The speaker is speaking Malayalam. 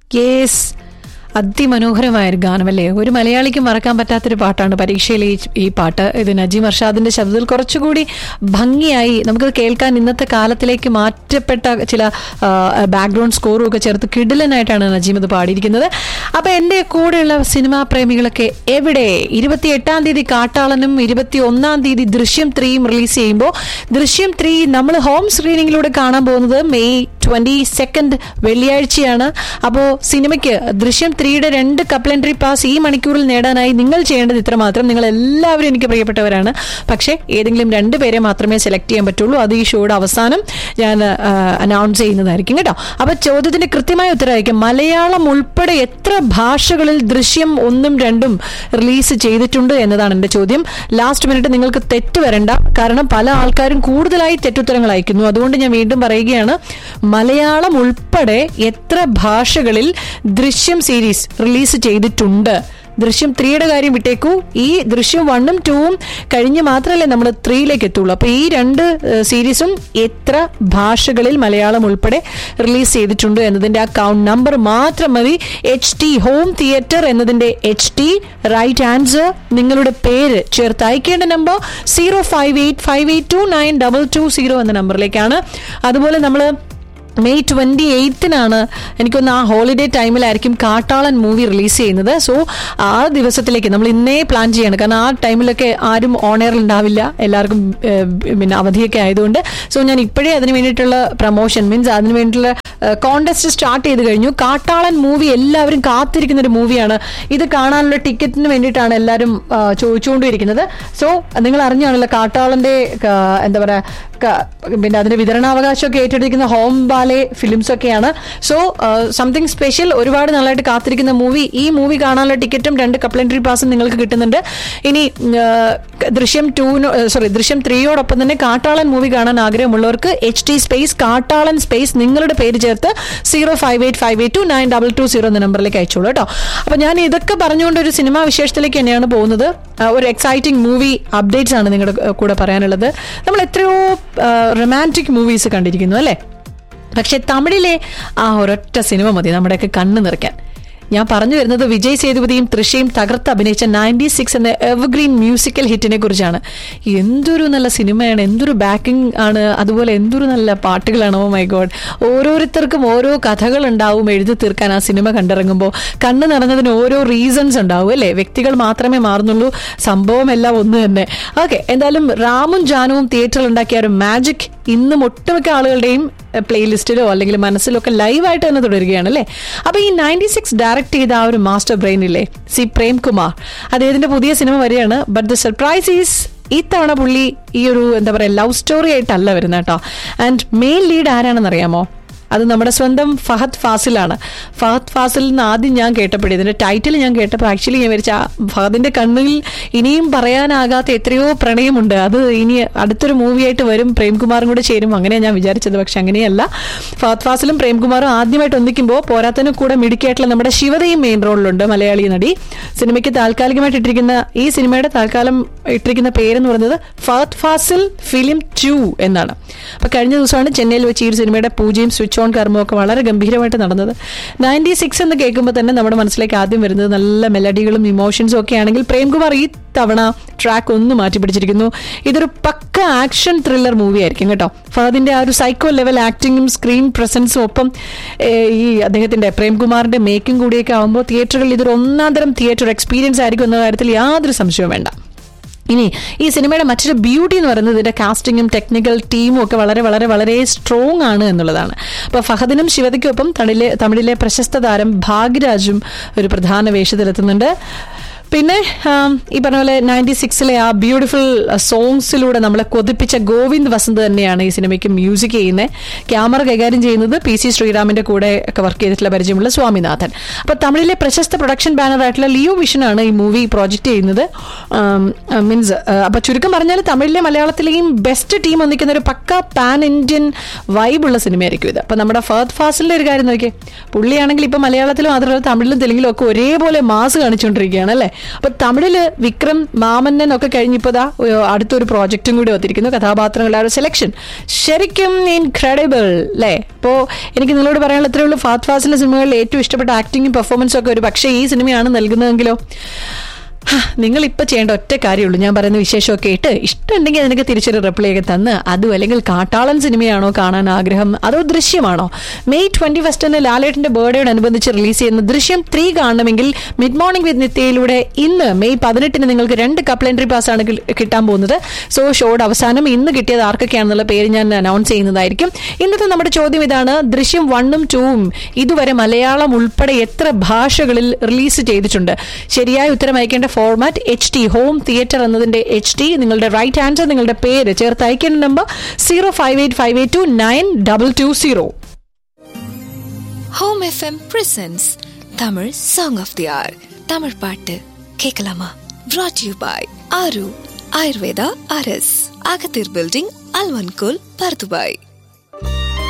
യേസ് അതിമനോഹരമായ ഒരു ഗാനമല്ലേ ഒരു മലയാളിക്ക് മറക്കാൻ പറ്റാത്തൊരു പാട്ടാണ് പരീക്ഷയിലെ ഈ ഈ പാട്ട് ഇത് നജീം അർഷാദിന്റെ ശബ്ദത്തിൽ കുറച്ചുകൂടി ഭംഗിയായി നമുക്കത് കേൾക്കാൻ ഇന്നത്തെ കാലത്തിലേക്ക് മാറ്റപ്പെട്ട ചില ബാക്ക്ഗ്രൗണ്ട് സ്കോറും ഒക്കെ ചേർത്ത് കിടിലനായിട്ടാണ് നജീം ഇത് പാടിയിരിക്കുന്നത് അപ്പൊ എന്റെ കൂടെയുള്ള സിനിമാ പ്രേമികളൊക്കെ എവിടെ ഇരുപത്തി എട്ടാം തീയതി കാട്ടാളനും ഇരുപത്തി ഒന്നാം തീയതി ദൃശ്യം ത്രീയും റിലീസ് ചെയ്യുമ്പോൾ ദൃശ്യം ത്രീ നമ്മൾ ഹോം സ്ക്രീനിങ്ങിലൂടെ കാണാൻ പോകുന്നത് മെയ് ട്വന്റി സെക്കൻഡ് വെള്ളിയാഴ്ചയാണ് അപ്പോൾ സിനിമയ്ക്ക് ദൃശ്യം ത്രീയുടെ രണ്ട് കപ്ലൻട്രി പാസ് ഈ മണിക്കൂറിൽ നേടാനായി നിങ്ങൾ ചെയ്യേണ്ടത് ഇത്ര മാത്രം നിങ്ങൾ എല്ലാവരും എനിക്ക് പ്രിയപ്പെട്ടവരാണ് പക്ഷേ ഏതെങ്കിലും രണ്ട് പേരെ മാത്രമേ സെലക്ട് ചെയ്യാൻ പറ്റുള്ളൂ അത് ഈ ഷോയുടെ അവസാനം ഞാൻ അനൗൺസ് ചെയ്യുന്നതായിരിക്കും കേട്ടോ അപ്പൊ ചോദ്യത്തിന്റെ കൃത്യമായ ഉത്തരവായിരിക്കും മലയാളം ഉൾപ്പെടെ എത്ര ഭാഷകളിൽ ദൃശ്യം ഒന്നും രണ്ടും റിലീസ് ചെയ്തിട്ടുണ്ട് എന്നതാണ് എന്റെ ചോദ്യം ലാസ്റ്റ് മിനിറ്റ് നിങ്ങൾക്ക് തെറ്റ് വരണ്ട കാരണം പല ആൾക്കാരും കൂടുതലായി തെറ്റുത്തരങ്ങൾ അയക്കുന്നു അതുകൊണ്ട് ഞാൻ വീണ്ടും പറയുകയാണ് മലയാളം ഉൾപ്പെടെ എത്ര ഭാഷകളിൽ ദൃശ്യം സീരീസ് റിലീസ് ചെയ്തിട്ടുണ്ട് ദൃശ്യം ത്രീയുടെ കാര്യം വിട്ടേക്കൂ ഈ ദൃശ്യം വണ്ണും ടൂവും കഴിഞ്ഞ് മാത്രമല്ലേ നമ്മൾ ത്രീയിലേക്ക് എത്തുള്ളൂ അപ്പൊ ഈ രണ്ട് സീരീസും എത്ര ഭാഷകളിൽ മലയാളം ഉൾപ്പെടെ റിലീസ് ചെയ്തിട്ടുണ്ട് എന്നതിന്റെ ആ കൗണ്ട് നമ്പർ മാത്രം മതി എച്ച് ടി ഹോം തിയേറ്റർ എന്നതിന്റെ എച്ച് ടി റൈറ്റ് ആൻസർ നിങ്ങളുടെ പേര് ചേർത്ത് അയക്കേണ്ട number zero five eight five eight two nine double two zero എന്ന നമ്പറിലേക്കാണ് അതുപോലെ നമ്മൾ മെയ് ട്വന്റി എയ്ത്തിനാണ് എനിക്കൊന്ന് ആ ഹോളിഡേ ടൈമിലായിരിക്കും കാട്ടാളൻ മൂവി റിലീസ് ചെയ്യുന്നത് സോ ആ ദിവസത്തിലേക്ക് നമ്മൾ ഇന്നേ പ്ലാൻ ചെയ്യണം കാരണം ആ ടൈമിലൊക്കെ ആരും ഓൺ എയറിൽ ഉണ്ടാവില്ല എല്ലാവർക്കും ഏഹ്, പിന്നെ അവധിയൊക്കെ ആയതുകൊണ്ട് സോ ഞാൻ ഇപ്പോഴേ അതിന് വേണ്ടിയിട്ടുള്ള പ്രൊമോഷൻ മീൻസ് അതിന് വേണ്ടിയിട്ടുള്ള കോണ്ടസ്റ്റ് സ്റ്റാർട്ട് ചെയ്ത് കഴിഞ്ഞു കാട്ടാളൻ മൂവി എല്ലാവരും കാത്തിരിക്കുന്ന ഒരു മൂവിയാണ് ഇത് കാണാനുള്ള ടിക്കറ്റിന് വേണ്ടിയിട്ടാണ് എല്ലാവരും ആ, ചോദിച്ചുകൊണ്ടിരിക്കുന്നത് സോ നിങ്ങൾ അറിഞ്ഞാണല്ലോ കാട്ടാളന്റെ ആ, എന്താ പറയാ ക- പിന്നെ അതിന്റെ വിതരണാവകാശമൊക്കെ ഏറ്റെടുക്കുന്ന ഹോം ബാലെ ഫിലിംസ് ഒക്കെയാണ് സോ സംതിങ് സ്പെഷ്യൽ ഒരുപാട് നാളായിട്ട് കാത്തിരിക്കുന്ന മൂവി ഈ മൂവി കാണാനുള്ള ടിക്കറ്റും രണ്ട് കപ്ലൻട്രി പാസും നിങ്ങൾക്ക് കിട്ടുന്നുണ്ട് ഇനി ആ, ദൃശ്യം ടൂനോ സോറി ദൃശ്യം ത്രീയോടൊപ്പം തന്നെ കാട്ടാളൻ മൂവി കാണാൻ ആഗ്രഹമുള്ളവർക്ക് H T space Kattalan space നിങ്ങളുടെ പേര് ചേർത്ത് zero five eight five eight two nine double two zero എന്ന നമ്പറിലേക്ക് അയച്ചോളൂ കേട്ടോ അപ്പൊ ഞാൻ ഇതൊക്കെ പറഞ്ഞുകൊണ്ട് ഒരു സിനിമാ വിശേഷത്തിലേക്ക് തന്നെയാണ് പോകുന്നത് ആ, ഒരു എക്സൈറ്റിംഗ് മൂവി അപ്ഡേറ്റ്സ് ആണ് നിങ്ങളുടെ ആ, കൂടെ പറയാനുള്ളത് നമ്മൾ എത്രയോ റൊമാൻറ്റിക് മൂവീസ് കണ്ടിരിക്കുന്നു അല്ലേ പക്ഷെ തമിഴിലെ ആ ഒരൊറ്റ സിനിമ മതി നമ്മുടെയൊക്കെ കണ്ണ് നിറയ്ക്കാൻ ഞാൻ പറഞ്ഞു വരുന്നത് വിജയ് സേതുപതിയും തൃശയും തകർത്ത് അഭിനയിച്ച നയൻറ്റി സിക്സ് എന്ന എവർഗ്രീൻ മ്യൂസിക്കൽ ഹിറ്റിനെ കുറിച്ചാണ് എന്തൊരു നല്ല സിനിമയാണ് എന്തൊരു ബാക്കിംഗ് ആണ് അതുപോലെ എന്തൊരു നല്ല പാട്ടുകളാണ് ഓ മൈ ഗോഡ് ഓരോരുത്തർക്കും ഓരോ കഥകൾ ഉണ്ടാവും എഴുതി തീർക്കാൻ ആ സിനിമ കണ്ടിറങ്ങുമ്പോൾ കണ്ണ് നിറഞ്ഞതിന് ഓരോ റീസൺസ് ഉണ്ടാവും അല്ലേ വ്യക്തികൾ മാത്രമേ മാറുന്നുള്ളൂ സംഭവം എല്ലാം ഒന്ന് തന്നെ ഓക്കെ എന്തായാലും റാമും ജാനുവും തിയേറ്ററിൽ ഉണ്ടാക്കിയ ഒരു മാജിക് ഇന്നും ഒട്ടുമിക്ക ആളുകളുടെയും പ്ലേലിസ്റ്റിലോ അല്ലെങ്കിൽ മനസ്സിലോ ഒക്കെ ലൈവായിട്ട് തന്നെ തുടരുകയാണ് അല്ലേ അപ്പൊ ഈ നയൻറ്റി സിക്സ് ഡയറക്ട് ചെയ്ത ആ ഒരു മാസ്റ്റർ ബ്രെയിൻ ഇല്ലേ സി പ്രേംകുമാർ അദ്ദേഹത്തിന്റെ പുതിയ സിനിമ വരികയാണ് ബട്ട് ദ സർപ്രൈസ് ഈസ് ഇത്തവണ പുള്ളി ഈ ഒരു എന്താ പറയുക ലവ് സ്റ്റോറി ആയിട്ടല്ല വരുന്നത് കേട്ടോ ആൻഡ് മെയിൻ ലീഡ് ആരാണെന്ന് അറിയാമോ അത് നമ്മുടെ സ്വന്തം ഫഹദ് ഫാസിലാണ് ഫഹദ് ഫാസിൽ നിന്ന് ആദ്യം ഞാൻ കേട്ടപ്പോഴേ ഇതിന്റെ ടൈറ്റിൽ ഞാൻ കേട്ടപ്പോൾ ആക്ച്വലി ഞാൻ വിചാരിച്ച ആ ഫഹദിന്റെ കണ്ണിൽ ഇനിയും പറയാനാകാത്ത എത്രയോ പ്രണയമുണ്ട് അത് ഇനി അടുത്തൊരു മൂവിയായിട്ട് വരും പ്രേംകുമാറും കൂടെ ചേരും അങ്ങനെ ഞാൻ വിചാരിച്ചത് പക്ഷെ അങ്ങനെയല്ല ഫഹദ് ഫാസിലും പ്രേംകുമാറും ആദ്യമായിട്ട് ഒന്നിക്കുമ്പോൾ പോരാത്തതിന് കൂടെ മിടുക്കിയായിട്ടുള്ള നമ്മുടെ ശിവതയും മെയിൻ റോളിലുണ്ട് മലയാളി നടി സിനിമയ്ക്ക് താൽക്കാലികമായിട്ട് ഇട്ടിരിക്കുന്ന ഈ സിനിമയുടെ താൽക്കാലം ഇട്ടിരിക്കുന്ന പേരെന്ന് പറയുന്നത് ഫഹദ് ഫാസിൽ ഫിലിം ടു എന്നാണ് അപ്പൊ കഴിഞ്ഞ ദിവസമാണ് ചെന്നൈയിൽ വെച്ച് ഈ ഒരു സിനിമയുടെ പൂജയും സ്വിച്ച് ഓൺ കർമ്മവും ഒക്കെ വളരെ ഗംഭീരമായിട്ട് നടന്നത് നയൻറ്റി സിക്സ് എന്ന് കേൾക്കുമ്പോൾ തന്നെ നമ്മുടെ മനസ്സിലേക്ക് ആദ്യം വരുന്നത് നല്ല മെലഡികളും ഇമോഷൻസും ഒക്കെ ആണെങ്കിൽ പ്രേംകുമാർ ഈ തവണ ട്രാക്ക് ഒന്ന് മാറ്റി പിടിച്ചിരിക്കുന്നു ഇതൊരു പക്ക ആക്ഷൻ ത്രില്ലർ മൂവി ആയിരിക്കും കേട്ടോ ഫഹദിന്റെ ആ ഒരു സൈക്കോ ലെവൽ ആക്ടിങ്ങും സ്ക്രീൻ പ്രസൻസും ഒപ്പം ഏഹ്, ഈ അദ്ദേഹത്തിന്റെ പ്രേംകുമാറിന്റെ മേക്കിംഗ് കൂടിയൊക്കെ ആകുമ്പോൾ തിയേറ്ററുകളിൽ ഇതൊരു ഒന്നാം തരം തിയേറ്റർ എക്സ്പീരിയൻസ് ആയിരിക്കും എന്ന കാര്യത്തിൽ യാതൊരു സംശയവും വേണ്ട ഇനി ഈ സിനിമയുടെ മറ്റൊരു ബ്യൂട്ടി എന്ന് പറയുന്നത് ഇതിന്റെ കാസ്റ്റിങ്ങും ടെക്നിക്കൽ ടീമും ഒക്കെ വളരെ വളരെ വളരെ സ്ട്രോങ് ആണ് എന്നുള്ളതാണ് അപ്പോൾ ഫഹദിനും ശിവതയ്ക്കൊപ്പം തമിഴിലെ തമിഴിലെ പ്രശസ്ത താരം ഭാഗ്യരാജും ഒരു പ്രധാന വേഷത്തിലെത്തുന്നുണ്ട് പിന്നെ ആം, ഈ പറഞ്ഞ പോലെ നയൻറ്റി സിക്സിലെ ആ ബ്യൂട്ടിഫുൾ സോങ്സിലൂടെ നമ്മളെ കൊതിപ്പിച്ച ഗോവിന്ദ് വസന്ത് തന്നെയാണ് ഈ സിനിമയ്ക്ക് മ്യൂസിക് ചെയ്യുന്നത് ക്യാമറ കൈകാര്യം ചെയ്യുന്നത് പി സി ശ്രീറാമിന്റെ കൂടെ ഒക്കെ വർക്ക് ചെയ്തിട്ടുള്ള പരിചയമുള്ള സ്വാമിനാഥൻ അപ്പൊ തമിഴിലെ പ്രശസ്ത പ്രൊഡക്ഷൻ ബാനറായിട്ടുള്ള ലിയോ വിഷനാണ് ഈ മൂവി പ്രോജക്റ്റ് ചെയ്യുന്നത് മീൻസ് അപ്പൊ ചുരുക്കം പറഞ്ഞാൽ തമിഴിലെ മലയാളത്തിലെയും ബെസ്റ്റ് ടീം ഒന്നിക്കുന്ന ഒരു പക്ക പാൻ ഇന്ത്യൻ വൈബുള്ള സിനിമയായിരിക്കും ഇത് അപ്പൊ നമ്മുടെ ഫഹദ് ഫാസിലിന്റെ ഒരു കാര്യം നോക്കിയേ പുള്ളിയാണെങ്കിൽ ഇപ്പൊ മലയാളത്തിലും മാത്രമല്ല തമിഴിലും തെലുങ്കിലും ഒക്കെ ഒരേപോലെ മാസ് കാണിച്ചുകൊണ്ടിരിക്കുകയാണ് അല്ലേ അപ്പൊ തമിഴില് വിക്രം മാമന്നൻ ഒക്കെ കഴിഞ്ഞിപ്പോ ദാ ഒരു അടുത്തൊരു പ്രോജക്റ്റും കൂടി വന്നിരിക്കുന്നു കഥാപാത്രങ്ങളുടെ ആ ഒരു സെലക്ഷൻ ശരിക്കും ഇൻക്രെഡിബിൾ അല്ലേ അപ്പോ എനിക്ക് നിങ്ങളോട് പറയാനുള്ള ഇത്രയേ ഉള്ളൂ ഫാത് ഫാസിലെ സിനിമകളിൽ ഏറ്റവും ഇഷ്ടപ്പെട്ട ആക്ടിങ്ങും പെർഫോമൻസും ഒക്കെ ഒരു പക്ഷേ ഈ സിനിമയാണ് നൽകുന്നതെങ്കിലോ ഹാ, നിങ്ങൾ ഇപ്പൊ ചെയ്യേണ്ട ഒറ്റ കാര്യമുള്ളൂ ഞാൻ പറയുന്ന വിശേഷമൊക്കെ ഇട്ട് ഇഷ്ടമുണ്ടെങ്കിൽ അതിനൊക്കെ തിരിച്ചൊരു റിപ്ലൈ ഒക്കെ തന്ന് അതും അല്ലെങ്കിൽ കാട്ടാളൻ സിനിമയാണോ കാണാൻ ആഗ്രഹം അതോ ദൃശ്യമാണോ മെയ് ട്വന്റി ഫസ്റ്റിന് ലാലേട്ടന്റെ ബർത്ത്ഡേയോടനുബന്ധിച്ച് റിലീസ് ചെയ്യുന്ന ദൃശ്യം ത്രീ കാണണമെങ്കിൽ മിഡ് മോർണിംഗ് വിത്ത് നിത്യയിലൂടെ ഇന്ന് മെയ് പതിനെട്ടിന് നിങ്ങൾക്ക് രണ്ട് കപ്ലൻട്രി പാസ് ആണ് കിൽ- കിട്ടാൻ പോകുന്നത് സോ ഷോയുടെ അവസാനം ഇന്ന് കിട്ടിയത് ആർക്കൊക്കെയാണെന്നുള്ള പേര് ഞാൻ അനൗൺസ് ചെയ്യുന്നതായിരിക്കും ഇന്നത്തെ നമ്മുടെ ചോദ്യം ഇതാണ് ദൃശ്യം വണ്ണും ടൂവും ഇതുവരെ മലയാളം ഉൾപ്പെടെ എത്ര ഭാഷകളിൽ റിലീസ് ചെയ്തിട്ടുണ്ട് ശരിയായ ഉത്തരം അയക്കേണ്ട format H T home theatre എന്നതിന്റെ എച്ച് ടി നിങ്ങളുടെ റൈറ്റ് ആൻസർ നിങ്ങളുടെ പേര് ചേർത്ത് അയക്കേണ്ട number zero five eight five eight two nine double two zero home FM presence Tamil song of the ஆர் தமிழ் பாட்டு கேட்கலாமா brought யூ பாய் ஆரு ஆயுர்வேதா அரஸ் அகத்தீர் பில்டிங் அல்வன்கோல் பர்துபாய்